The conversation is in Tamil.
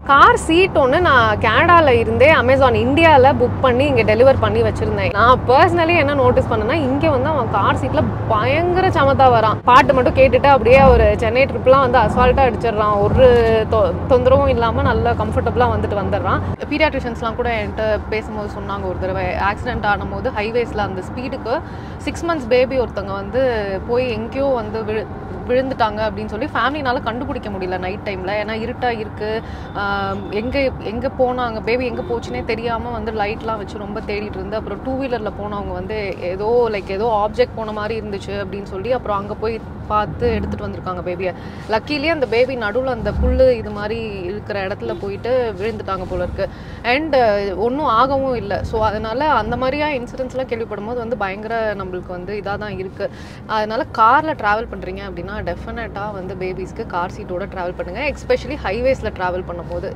கார் சீட் ஒன்று நான் கனடாவில் இருந்தே அமேசான் இந்தியாவில் புக் பண்ணி இங்கே டெலிவர் பண்ணி வச்சுருந்தேன் நான் பர்சனலி என்ன நோட்டீஸ் பண்ணேன்னா இங்கே வந்து அவன் கார் சீட்டில் பயங்கர சமத்தா வரான் பாட்டு மட்டும் கேட்டுட்டு அப்படியே ஒரு சென்னை ட்ரிப்லாம் வந்து அசால்ட்டாக அடிச்சிடுறான் ஒரு தொ தொந்தரவும் இல்லாமல் நல்லா கம்ஃபர்டபுளாக வந்துட்டு வந்துடுறான் பீடியாட்ரிஷியன்ஸ்லாம் கூட என்கிட்ட பேசும்போது சொன்னாங்க ஒரு தடவை ஆக்சிடென்ட் ஆனும்போது ஹைவேஸில் அந்த ஸ்பீடுக்கு சிக்ஸ் மந்த்ஸ் பேபி ஒருத்தவங்க வந்து போய் எங்கேயோ வந்து விழு விழுந்துட்டாங்க அப்படின்னு சொல்லி ஃபேமிலினால கண்டுபிடிக்க முடியல நைட் டைமில் ஏன்னா இருட்டாக இருக்குது எங்கே எங்கே போனாங்க பேபி எங்கே போச்சுனே தெரியாமல் வந்து லைட்லாம் வச்சு ரொம்ப தேடிட்டு இருந்து அப்புறம் டூ வீலரில் போனவங்க வந்து ஏதோ லைக் ஏதோ ஆப்ஜெக்ட் போன மாதிரி இருந்துச்சு அப்படின்னு சொல்லி அப்புறம் அங்கே போய் பார்த்து எடுத்துகிட்டு வந்திருக்காங்க பேபியை லக்கிலேயே அந்த பேபி நடுவில் அந்த புல் இது மாதிரி இருக்கிற இடத்துல போயிட்டு விழுந்துட்டாங்க போல இருக்கு அண்ட் ஒன்றும் ஆகவும் இல்லை ஸோ அதனால் அந்த மாதிரியா இன்சிடென்ட்ஸ்லாம் கேள்விப்படும் போது வந்து பயங்கர நம்மளுக்கு வந்து இதாக தான் இருக்குது அதனால் காரில் ட்ராவல் பண்ணுறீங்க அப்படின்னா டெஃபினட்டாக வந்து பேபிஸ்க்கு கார் சீட்டோட ட்ராவல் பண்ணுங்கள் எஸ்பெஷலி ஹைவேஸில் ட்ராவல் பண்ணும்போது